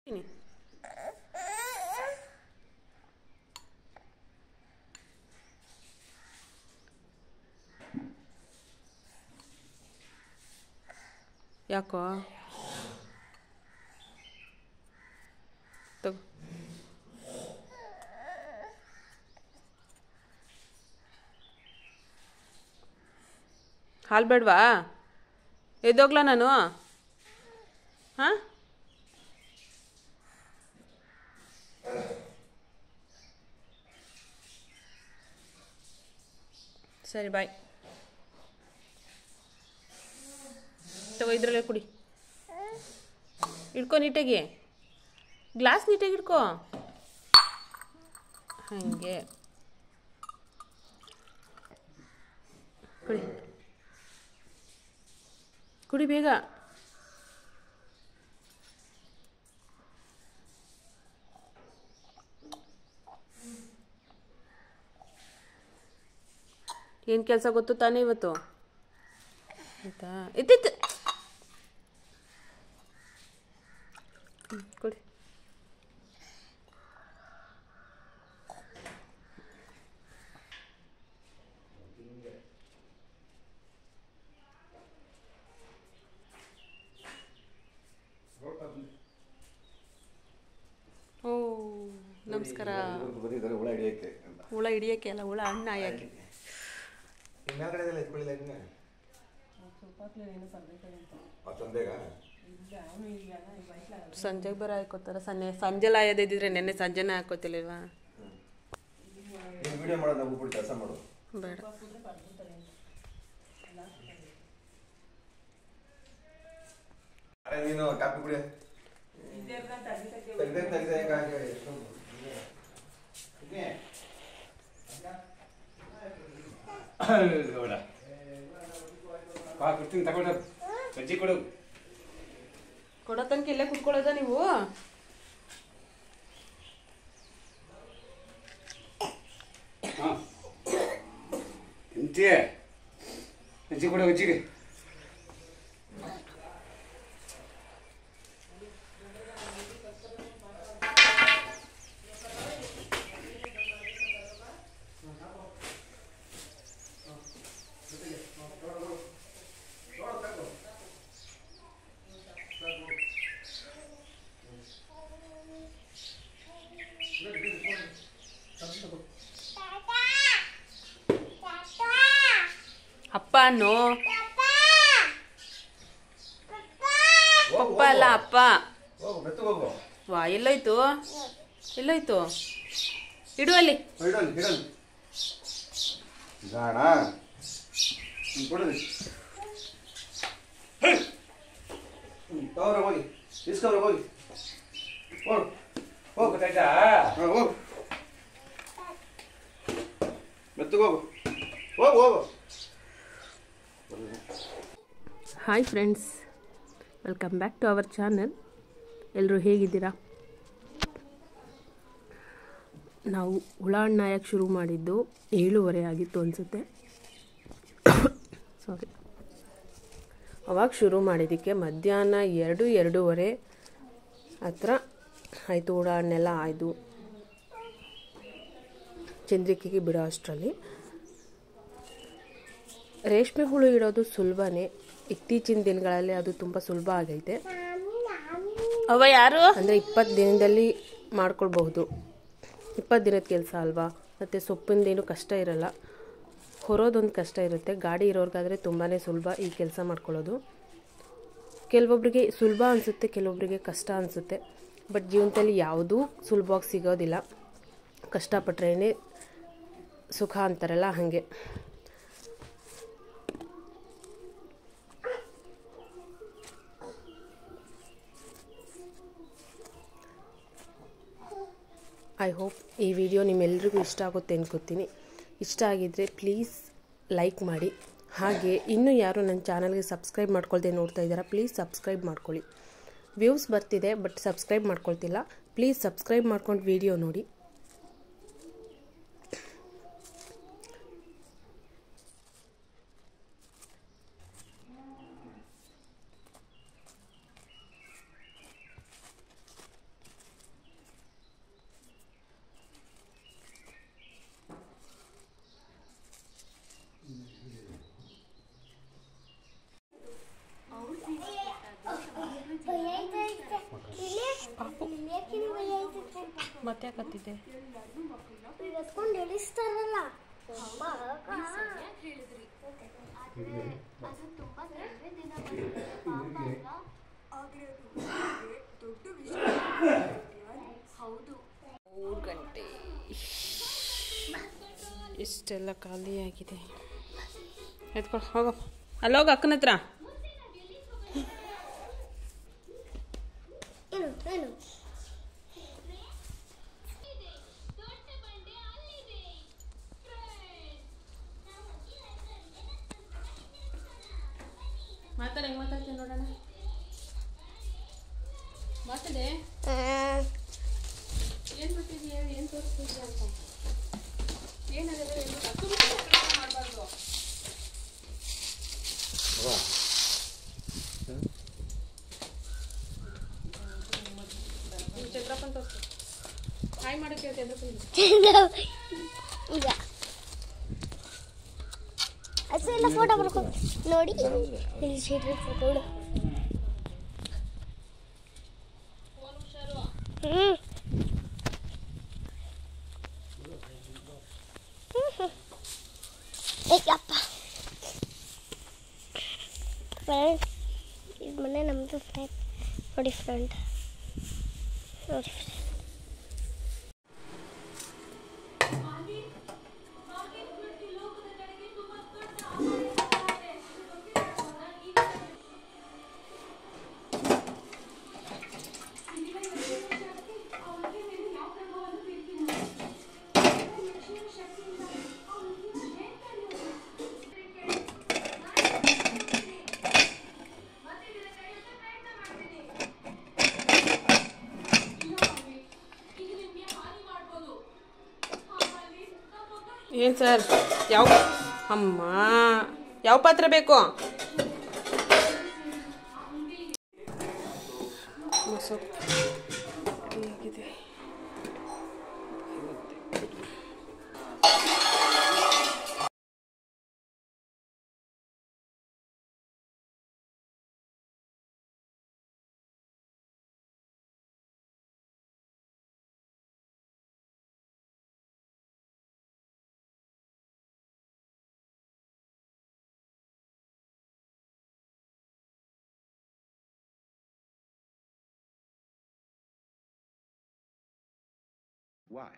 ಇನಿ. ಯಾಕೋ ತಗೋ ಹಾಲು ಬೇಡವಾ ಎದ್ದೋಗ್ಲಾ ನಾನು ಹಾಂ ಸರಿ ಬಾಯ್ ತಗೋ ಇದ್ರಲ್ಲೇ ಕುಡಿ ಇಡ್ಕೊ ನೀಟಾಗಿ ಗ್ಲಾಸ್ ನೀಟಾಗಿ ಇಡ್ಕೊ ಹಾಗೆ ಕುಡಿ ಕುಡಿ ಬೇಗ ಏನು ಕೆಲಸ ಗೊತ್ತು ತಾನೇ ಇವತ್ತು ಆಯ್ತಾ ಇತ್ತಿತ್ತು ಹ್ಮ್, ಕೊಡಿ ಓ ನಮಸ್ಕಾರ ಬಂದಿದ್ದಾರೆ ಹುಳ ಹಿಡಿಯಕ್ಕೆ ಅಂತ ಹುಳ ಹಿಡಿಯೋಕ್ಕೆ ಅಲ್ಲ ಹುಳ ಹಣ್ಣು ಆಯಕ್ಕೆ ಮೇಲ್ಗಡೆದೆಲ್ಲ ಎತ್ಕೊಳ್ಳಿಲ್ಲ ಇನ್ನ ಆ ತಂದೆಗ ಸಂಜೆಗೆ ಬರೋ ಹಾಕೋತಾರ ಸಂಜೆ ಸಂಜೆಲ್ಲ ಆಯೋದಿದ್ರೆ ನೆನ್ನೆ ಸಂಜೆನೇ ಹಾಕೋತಿಲ್ವಾ ನೀನು ವಿಡಿಯೋ ಮಾಡೋದು ನಾವು ಬಿಟ್ಟು ಕೆಲಸ ಮಾಡು ಬೇಡ ಅರೆ ನೀನು ಕಾಪಿ ಕುಡಿ ತೆಗ್ದೆ ತೆಗ್ದೆ ಈಗ ಹಾಗೆ ಎಷ್ಟೊಂದು. ಇದ್ನೇ? ಗೌಡ ಬಾ ಕೊಡ್ತೀನಿ ತಗೊಂಡು ಸಜ್ಜಿ ಕೊಡು ಕೊಡೋ ತನಕ ಇಲ್ಲೇ ಕುತ್ಕೊಳ್ಳೋದ ನೀವು ಹಾಂ ತಿಂತೀಯ ಸಜ್ಜಿ ಕೊಡು ಅಜ್ಜಿಗೆ ಅಪ್ಪ ಅನ್ನೋ ಹೋಗು, ಅಪ್ಪ ಅಲ್ಲ ಅಪ್ಪ ಹೋಗು ಮೆತ್ತು ಹೋಗು ವಾ ಎಲ್ಲೋಯ್ತು ಎಲ್ಲೋಯ್ತು ಇಡು ಅಲ್ಲಿ ಇಡಲ್ಲಿ ಇಡಲ್ಲಿ ಜಾಣ ಹ್ಮ್, ಕೊಡು ತಗೋರ ಹೋಗಿ ಇಸ್ಕೊವ್ರ ಹೋಗಿ ಹೋಗು ಹೋಗು ಗೊತ್ತಾಯ್ತಾ ಹಾಂ ಹೋಗು ಮೆತ್ತಗೆ ಹೋಗು ಹೋಗು ಹೋಗು hi friends welcome back to our channel ಎಲ್ಲರೂ ಹೇಗಿದ್ದೀರಾ ನಾವು ಹುಳ ಹಣ್ಣಾಯಕ್ಕೆ ಶುರು ಮಾಡಿದ್ದು ಏಳುವರೆ ಆಗಿತ್ತು ಅನಿಸುತ್ತೆ ಸಾರಿ ಅವಾಗ ಶುರು ಮಾಡಿದ್ದಕ್ಕೆ ಮಧ್ಯಾಹ್ನ ಎರಡು ಎರಡೂವರೆ ಹತ್ರ ಆಯಿತು ಹುಳ ಹಣ್ಣೆಲ್ಲ ಆಯಿತು ಚಂದ್ರಿಕೆಗೆ ಬಿಡೋ ಅಷ್ಟರಲ್ಲಿ ರೇಷ್ಮೆ ಹುಳು ಇಡೋದು ಸುಲಭನೇ ಇತ್ತೀಚಿನ ದಿನಗಳಲ್ಲಿ ಅದು ತುಂಬ ಸುಲಭ ಆಗೈತೆ ಅವ ಯಾರು ಅಂದರೆ ಇಪ್ಪತ್ತು ದಿನದಲ್ಲಿ ಮಾಡ್ಕೊಳ್ಬಹುದು ಇಪ್ಪತ್ತು ದಿನದ ಕೆಲಸ ಅಲ್ವಾ ಮತ್ತು ಸೊಪ್ಪಿಂದೇನು ಕಷ್ಟ ಇರಲ್ಲ ಹೊರೋದೊಂದು ಕಷ್ಟ ಇರುತ್ತೆ ಗಾಡಿ ಇರೋರ್ಗಾದರೆ ತುಂಬಾ ಸುಲಭ ಈ ಕೆಲಸ ಮಾಡ್ಕೊಳ್ಳೋದು ಕೆಲವೊಬ್ಬರಿಗೆ ಸುಲಭ ಅನಿಸುತ್ತೆ ಕೆಲವೊಬ್ಬರಿಗೆ ಕಷ್ಟ ಅನಿಸುತ್ತೆ ಬಟ್ ಜೀವನದಲ್ಲಿ ಯಾವುದೂ ಸುಲಭವಾಗಿ ಸಿಗೋದಿಲ್ಲ ಕಷ್ಟಪಟ್ರೇ ಸುಖ ಅಂತಾರಲ್ಲ ಹಾಗೆ ಐ ಹೋಪ್ ಈ ವಿಡಿಯೋ ನಿಮ್ಮೆಲ್ರಿಗೂ ಇಷ್ಟ ಆಗುತ್ತೆ ಅನ್ಕೋತೀನಿ ಇಷ್ಟ ಆಗಿದ್ದರೆ ಪ್ಲೀಸ್ ಲೈಕ್ ಮಾಡಿ ಹಾಗೆ ಇನ್ನೂ ಯಾರು ನನ್ನ ಚಾನಲ್ಗೆ ಸಬ್ಸ್ಕ್ರೈಬ್ ಮಾಡ್ಕೊಳ್ದೆ ನೋಡ್ತಾ ಇದ್ದಾರಾ ಪ್ಲೀಸ್ ಸಬ್ಸ್ಕ್ರೈಬ್ ಮಾಡ್ಕೊಳ್ಳಿ ವ್ಯೂಸ್ ಬರ್ತಿದೆ ಬಟ್ ಸಬ್ಸ್ಕ್ರೈಬ್ ಮಾಡ್ಕೊಳ್ತಿಲ್ಲ ಪ್ಲೀಸ್ ಸಬ್ಸ್ಕ್ರೈಬ್ ಮಾಡ್ಕೊಂಡು ವಿಡಿಯೋ ನೋಡಿ ಮತ್ತೆ ಯಾಕತ್ತಿದ್ದೆ ಎತ್ಕೊಂಡು ಎಳಿಸ್ತಾರಲ್ಲ ಮೂರು ಗಂಟೆ ಇಷ್ಟೆಲ್ಲ ಖಾಲಿಯಾಗಿದೆ ಎತ್ಕೊಳ್ ಹೋಗಪ್ಪ ಅಲ್ಲೋಗ ಅಕ್ಕನ ಹತ್ರ ಏನು ಏನು ಮಾತಾಡ ಹೆಂಗೆ ಮಾತಾಡ್ತೀನಿ ನೋಡೋಣ ಮಾತಾಡೆ ಏನು ಮಾಡ್ತಿದ್ಯಾ ಏನು ತೋರಿಸ್ತಿದ್ಯಾ ಅಂತ ಏನಾಗಿದೆ ಮಾಡಬಾರ್ದು ಚಂದ್ರಪ್ಪನ್ ತೋರಿಸು ಹಾಯ್ ಮಾಡಕ್ಕೆ ಚಂದ್ರಪ್ಪನ್ ಈಗ ಅದು ಎಲ್ಲ ಫೋಟೋ ಬರ್ಕೊ ನೋಡಿ ಇಲ್ಲಿ ಸೀಟ್ರಿ ಫೋಟೋ ಹ್ಞೂ ಏಕಪ್ಪ ಫ್ರೆಂಡ್ ಇದು ಮನೆ ನಮ್ಮದು ಫ್ರೆಂಡ್ ನೋಡಿ ಫ್ರೆಂಡ್ ನೋಡಿ friend. ಏನು ಸರ್ ಯಾವ ಅಮ್ಮ ಯಾವ ಪಾತ್ರೆ ಬೇಕು ಮೊಸರು ಹೇಗಿದೆ Why?